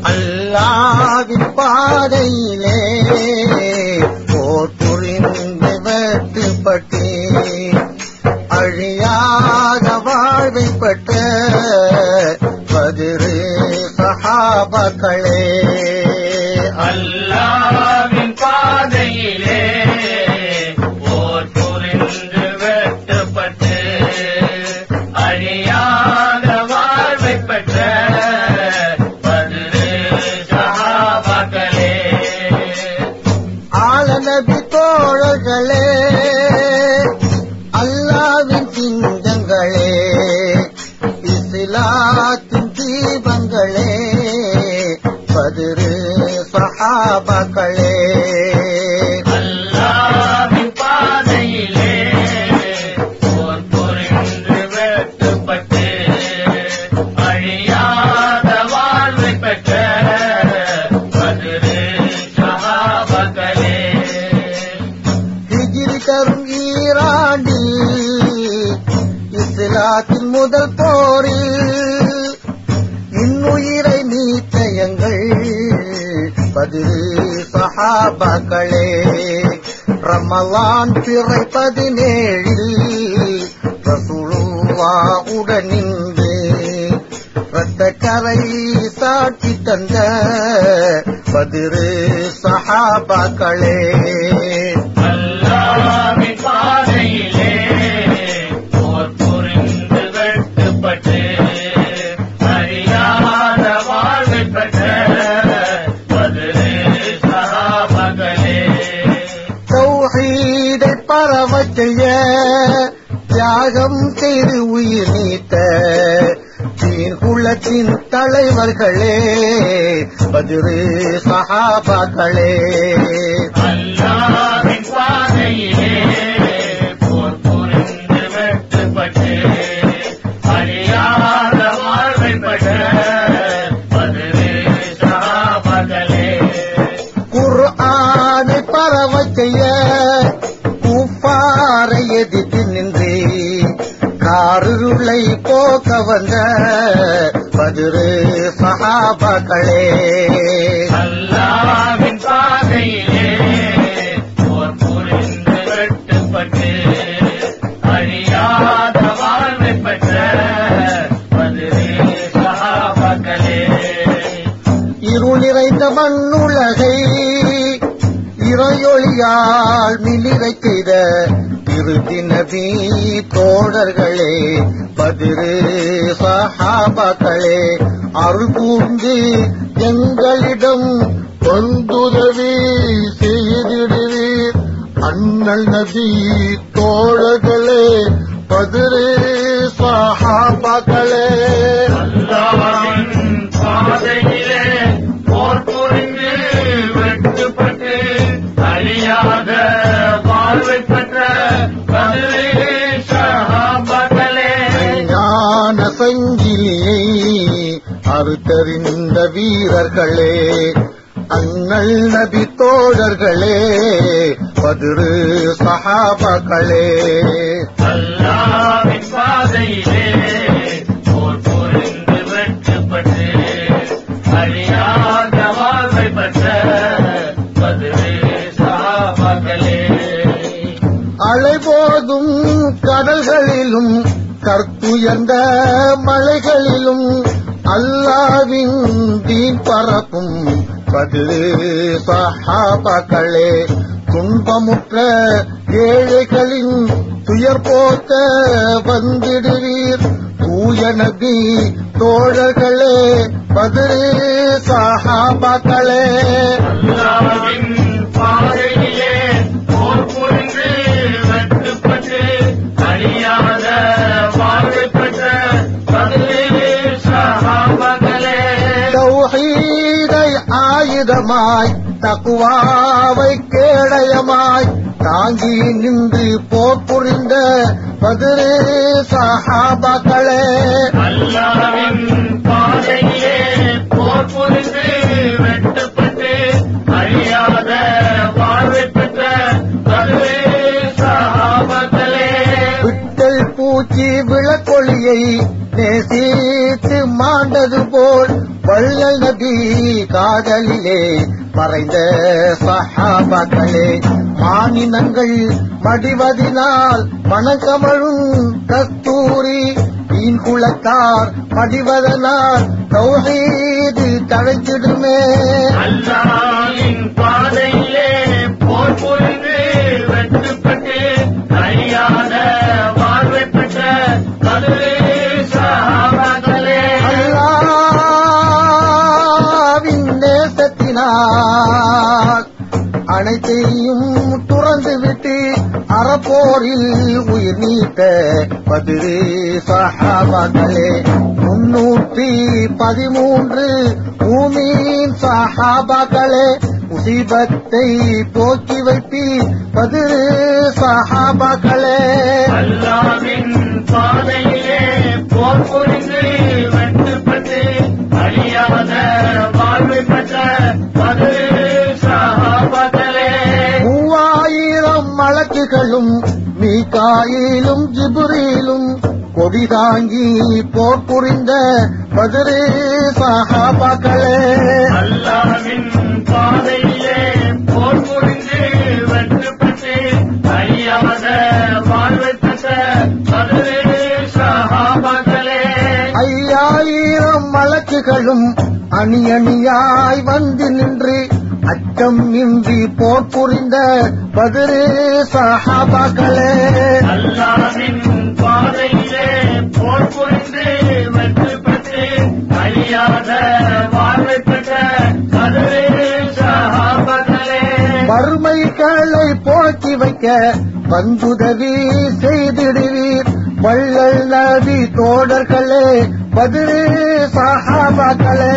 அல்லாவின் பாதையிலே போர் புரிந்து வெட்டுப்பட்டு அழியாத வாழ்வை பெற்ற பதிரு சஹாபக்களே அல்லாவின் பாதையிலே போர் புரிந்து வெட்டுப்பட்டு அழியாத வாழ்வை பெற்ற பதிரு சஹாபாக்களே ஆலநபி தோழர்களே அல்லாவின் சிங்கங்களே இஸ்லாத்தின் தீபங்களே பதிரு சஹாபக்களே அல்லாவின் பாதையிலே போர் புரிந்து வெட்டுப்பட்டு அழியாத வாழ்வை பெற்ற பதிரு சஹாபகளே ஹிஜ்ரி தரும் ஈராண்டில் இஸ்லாத்தின் முதல் போரில் இன்னுயிரை நீத்த எங்கள் பதிரு சஹாபாக்களே ரமலான் பிறை பதினேழில் ரசூலுல்லா உடன் நின்று ரத்த கரை சாட்சி தந்த பதிரு சஹாபாக்களே அல்லாவின் பாதையிலே போர் புரிந்து வெட்டுப்பட்டு அறியாத வாழ்வை பெற்ற பதிரு சஹாபகளே தௌஹீதை பரவச் செய்ய தியாகம் செய்து உயிர் நீத்த தீன் குலத்தின் தலைவர்களே பதிரு சஹாபாக்களே அல்லாவின் பாதையிலே போர் புரிந்து வெட்டுப்பட்டு அறியாத வாழ்வை பெற்ற பதிரு சஹாபகளே குர்ஆனை பரவச் செய்ய குப்பாரை எதிர்த்து நின்று காருளை போக்க வந்த பதிரு சஹாபாக்களே அல்லாவின் பாதையிலே போர் புரிந்து வெட்டுப்பட்டு அழியாத வாழ்வை பெற்ற பதிரே சகாபகளே இருள் நிறைந்த மண்ணுலகை இறையொளியால் மிளிரை செய்த இறுதி நபி தோழர்களே பதிரு சஹாபாக்களே அருள் கூர்ந்து எங்களிடம் வந்துதவி செய்திடுவீர் அண்ணல் நபி தோழர்களே பதிரு சஹாபாக்களே அல்லாவின் பாதையிலே போர் புரிந்து வெட்டுப்பட்டு அழியாத வாழ்வை பெற்ற பதிரே சகாபகளே ஞான சங்கிலியை அறுத்தறிந்த வீரர்களே அண்ணல் நபி தோழர்களே பதிரு சஹாபாக்களே அல்லாவின் பாதையிலே போர் புரிந்து வெட்டுப்பட்டு அழியாத வாழ்வை பெற்ற பதிரே சகாபகளே அலைபோதும் கடல்களிலும் கற்புயர்ந்த மலைகளிலும் அல்லாவின் தீன் பரப்பும் பதிரு சஹாபாக்களே துன்பமுற்ற ஏழைகளின் துயர் போக்க வந்திடுவீர் தூய நபி தோழர்களே பதிரு சஹாபாக்களே அல்லாவின் பாதையிலே போர் புரிந்து வெட்டுப்பட்டு அழியாத வாழ்வை பெற்ற பதிலே சகாபகளே தௌஹீதை ஆயுதமாய் தக்குவாவை கேடயமாய் தாங்கி நின்று போர் புரிந்த பதிரு சஹாபாக்களே அல்லாவின் பாதையிலே போர் புரிந்து வெட்டுப்பட்டு அழியாத வாழ்வை பெற்ற பதிலே சகாபகளே விட்டல் பூச்சி விளக்கொளியை நேசித்து மாண்டது போல் வல் வள்ளல் நபி காதலிலே மறைந்த சஹாபாக்களே மானினங்கள் மடிவதினால் மணக்கமழும் கஸ்தூரி மீன் குளத்தார் மடிவதனால் தௌஹீது தழைச்சிடுமே அல்லாவின் பாதையிலே போர் புரிந்து வெட்டுப்பட்டு அறியாத வாழ்வை பெற்ற கதிரே சஹாபாக்களே அல்லாவின் நேசத்தினால் அனைத்தையும் துறந்து விட்டு அறப்போரில் உயிர் நீத்த பதிரு சஹாபாக்களே முன்னூற்றி பதிமூன்று பூமியின் சஹாபாக்களே முசீபத்தை போக்கி வைப்பி பதிரு சஹாபாக்களே அல்லாவின் பாதையிலே போர் புரிந்து வெட்டுப்பட்டு அறியாத வாழ்வை பெற்ற கதிரே சஹாபாக்களே மூவாயிரம் மலக்குகளும் மீகாயிலும் ஜிபுரிலும் கொடி தாங்கி போர் புரிந்த பதிரு சஹாபாக்களே அல்லாவின் பாதையிலே போர் புரிந்து வெட்டுப்பட்டு அறியாத வாழ்வை பெற்ற கதிரே சஹாபாக்களே ஐயாயிரம் மலக்குகளும் அணி அணியாய் வந்து நின்று அச்சம் இன்றி போர் புரிந்த பதிரு சஹாபாக்களே அல்லாவின் பாதையிலே போர் புரிந்து வெட்டுப்பட்டு அறியாத வாழ்வை பெற்ற கதிரே சஹாபாக்களே வறுமைகளை போக்கி வைக்க வந்துதவி செய்திடுவீர் வள்ளல் நபி தோழர்களே பதிரு சஹாபாக்களே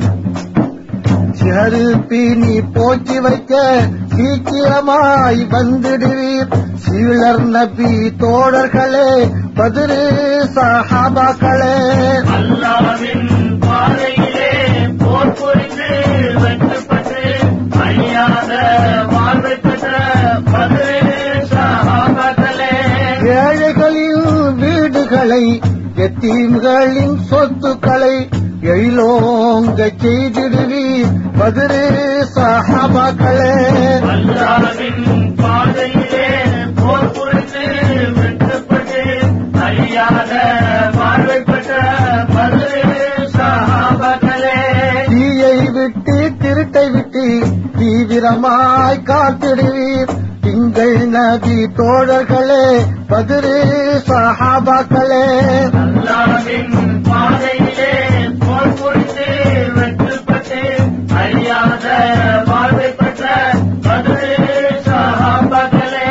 சிறு பீனி போக்கி வைக்க சீக்கிரமாய் வந்துடுவீர் சீழர் நபி தோழர்களே பதிரு சஹாபாக்களே அல்லாவின் பாதையிலே போர் புரிந்து வெட்டுப்பட்டு அழியாத வாழ்வை பெற்ற பதிலே சஹாபாக்களே ஏழைகளின் வீடுகளை எத்தீம்களின் சொத்துக்களை எழிலோங்க செய்திடுவீர் பதிரு சஹாபாக்களே அல்லாவின் பாதையிலே போர் புரிந்து வெட்டுப்பட்டு அழியாத வாழ்வை பெற்ற பதிலே சஹாபாக்களே தீயை விட்டு திருட்டை விட்டு தீவிரமாய் காத்திடுவீர் திங்கள் நபி தோழர்களே பதிரு சஹாபாக்களே அல்லாவின் பாதையிலே போர் புரிந்து வெட்டுப்பட்டு அழியாத வாழ்வை பெற்ற பதிலே சஹாபாக்களே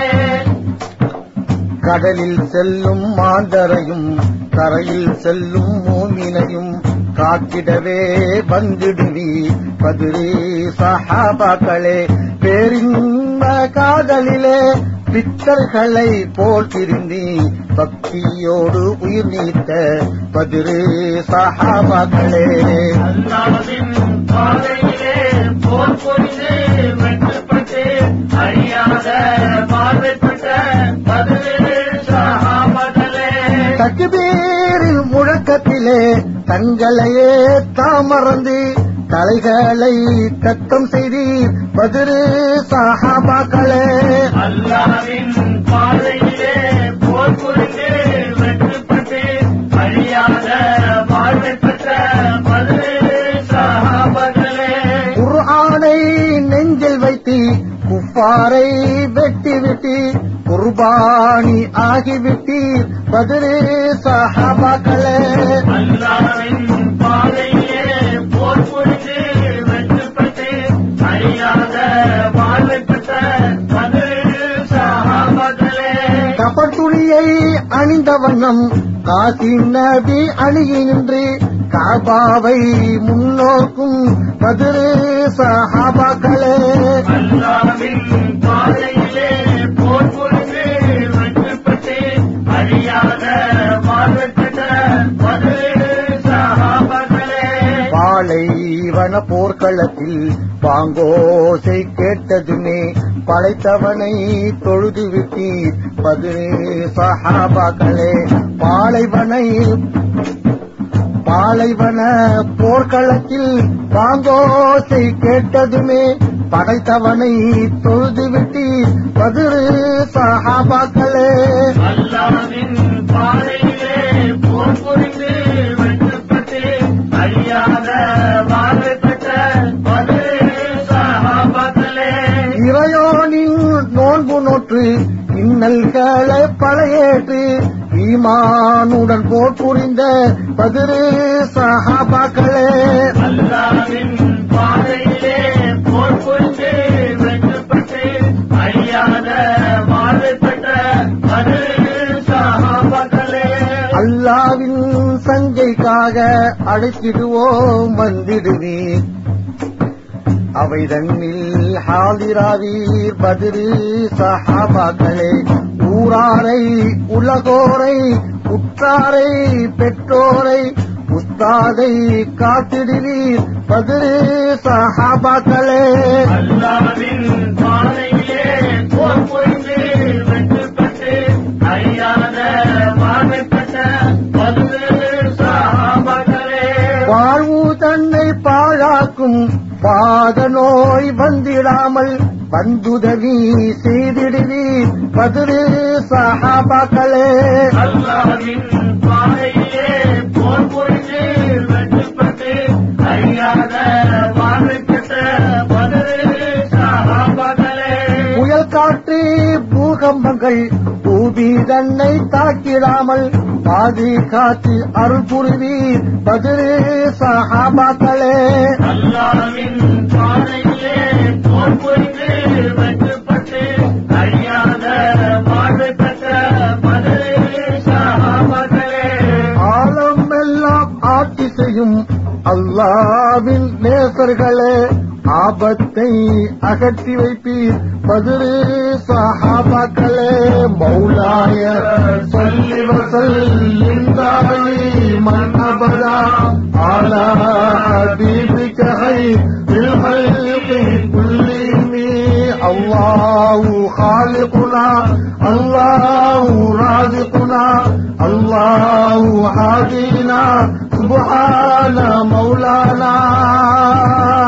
கடலில் செல்லும் மாந்தரையும் கரையில் செல்லும் மூமினையும் காத்திடவே வந்திடுவி பதிரே சஹாபாக்களே பேரின்ப காதலிலே பித்தர்களை போல் திருந்தி பக்தியோடு உயிர் நீத்த பதிரு சஹாபாக்களே அல்லாவின் பாதையிலே போர் புரிந்து வெட்டுப்பட்டு அழியாத வாழ்வை பெற்ற பதிலே சஹாபாக்களே தக்பீரின் முழக்கத்திலே தங்களையே தாமறந்து தலைகளை தத்தம் செய்தீர் பதிரு சஹாபாக்களே அல்லாவின் பாதையிலே போர் புரிந்து வெட்டுப்பட்டு அழியாத வாழ்வை பெற்ற பதிலே சஹாபாக்களே குர்ஆனை நெஞ்சில் வைத்து குஃபாரை வெட்டி விட்டு குர்பானி ஆகிவிட்டீர் பதிரு சஹாபாக்களே அல்லாவின் பாதையிலே போர் புரிந்து வெட்டுப்பட்டு அழியாத வாழ்வை பெற்ற பதிலே சஹாபாக்களே கபர் துணியை அணிந்த வண்ணம் காசி நபி அணியின்றி காபாவை முன்னோக்கும் பதிரு சஹாபாக்களே அல்லாவின் பாதையிலே போர் புரிந்து வெட்டுப்பட்டு அழியாத வாழ்வை பெற்ற பதிலே சஹாபாக்களே பாலைவன போர்க்களத்தில் பாங்கோசை கேட்டதுமே படைத்தவனை தொழுது விட்டீர் பதினே சஹாபாக்களே பாலைவனை பாலைவன போர்க்களத்தில் பாங்கோசை கேட்டதுமே படைத்தவனை தொழுது விட்டீர் பதிரு சஹாபாக்களே அல்லாவின் பாதையிலே போர் புரிந்து வெட்டுப்பட்டு அழியாத வாழ்வை பெற்ற பதினேழு சகாபாக்களே இறையோனின் நோன்பு நோற்று இன்னல்களை பழையேற்று ஈமானுடன் போர் புரிந்த பதிரு சஹாபாக்களே அல்லாவின் பாதையிலே போர் புரிந்து வெட்டுப்பட்டு அழியாத வாழ்வை பெற்ற பதினேழு சகாபாக்களே அல்லாவின் சங்கைக்காக அழைத்திடுவோம் வந்திடுவீர் அவை தன்னில் ஹாதிராவீர் பதிரு சஹாபாக்களே ஊராரை உலகோரை உற்றாரை பெற்றோரை உஸ்தாதை காத்திடுவீர் பதிரு சஹாபாக்களே அல்லாவின் பாதையிலே போர் புரிந்து வெட்டுப்பட்டு அழியாத வாழ்வை பெற்ற பதினேழு சகாபாக்களே வாழ்வு தன்னை பாழாக்கும் பாத நோய் வந்திடாமல் வந்துதவி செய்திடுவீர் பதிரு சஹாபாக்களே அல்லாவின் பாதையிலே போர் புரிந்து வெட்டுப்பட்டு அழியாத வாழ்வை பெற்ற பதினேழு சகாபாக்களே புயல் காற்று பூகம்பங்கள் பூமி தன்னை தாக்கிடாமல் பாதி காத்து அருள் புரிவீர் பதிரு சஹாபாக்களே அல்லாவின் பாதையிலே போர் புரிந்து வெட்டுப்பட்டு அழியாத வாழ்வை பெற்ற பதினேழு சகாபாக்களே ஆலம் எல்லாம் ஆட்சி செய்யும் அல்லாவின் நேசர்களே ஆபத்தை அகற்றி வைப்பீர் பதிரு சஹாபாக்களே மௌலாய சொல்லி வசல்லின் தாயி மன் அபதா ஆலா ஹபீபிக ஹைரில் ஹல்கி குல்லிஹிம் الله خالقنا الله رازقنا الله هادينا سبحان مولانا